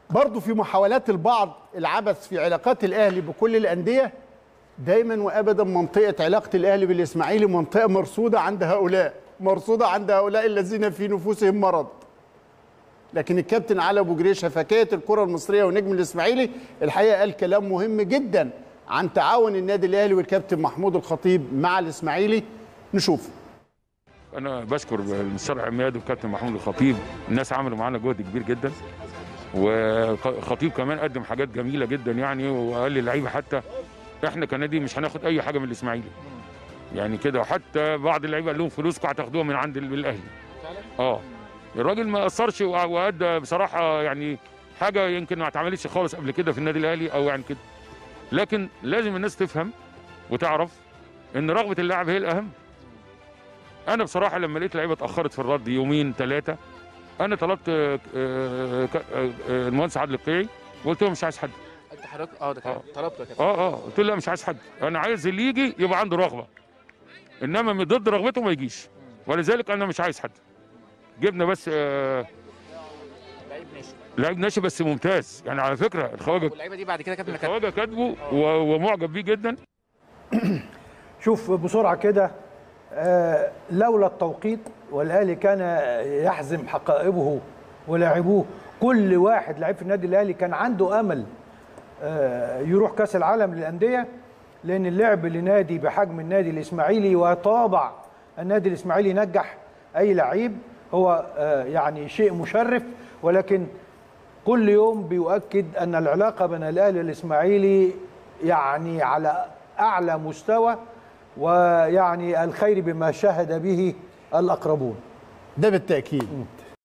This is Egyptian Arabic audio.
برضه في محاولات البعض العبث في علاقات الاهلي بكل الانديه دايما وابدا منطقه علاقه الاهلي بالاسماعيلي منطقه مرصوده عند هؤلاء مرصوده عند هؤلاء الذين في نفوسهم مرض لكن الكابتن علي ابو جريشه فكايه الكره المصريه ونجم الاسماعيلي الحقيقه قال كلام مهم جدا عن تعاون النادي الاهلي والكابتن محمود الخطيب مع الاسماعيلي نشوفه انا بشكر المستشار عماد والكابتن محمود الخطيب الناس عملوا معانا جهد كبير جدا وخطيب كمان قدم حاجات جميله جدا يعني وقال للعيبه حتى احنا كنادي مش هناخد اي حاجه من الاسماعيلي يعني كده وحتى بعض اللعيبه قال لهم فلوسكم هتاخدوها من عند ال- الاهلي اه الراجل ما اثرش وع- وادى بصراحه يعني حاجه يمكن ما اتعملتش خالص قبل كده في النادي الاهلي او يعني كده لكن لازم الناس تفهم وتعرف ان رغبه اللاعب هي الاهم انا بصراحه لما لقيت لعيبه اتاخرت في الرد يومين ثلاثه انا طلبت آه، آه، ك- آه، آه، المهندس عادل القيعي وقلت له مش عايز حد انت حضرتك اه ده كان آه. طلبته يا كابتن اه اه قلت له لا مش عايز حد انا عايز اللي يجي يبقى عنده رغبه انما من ضد رغبته ما يجيش ولذلك انا مش عايز حد جبنا بس آه لعيب ناشئ لعيب ناشئ بس ممتاز يعني على فكره الخواجه واللعيبه دي بعد كده كابتن كانت الخواجه كاتبه و- ومعجب بيه جدا شوف بسرعه كده آه، لولا التوقيت والاهلي كان يحزم حقائبه ولاعبوه كل واحد لعيب في النادي الاهلي كان عنده امل آه، يروح كاس العالم للانديه لان اللعب لنادي بحجم النادي الاسماعيلي وطابع النادي الاسماعيلي نجح اي لعيب هو آه، يعني شيء مشرف ولكن كل يوم بيؤكد ان العلاقه بين الاهلي والاسماعيلي يعني على اعلى مستوى ويعني الخير بما شهد به الاقربون ده بالتاكيد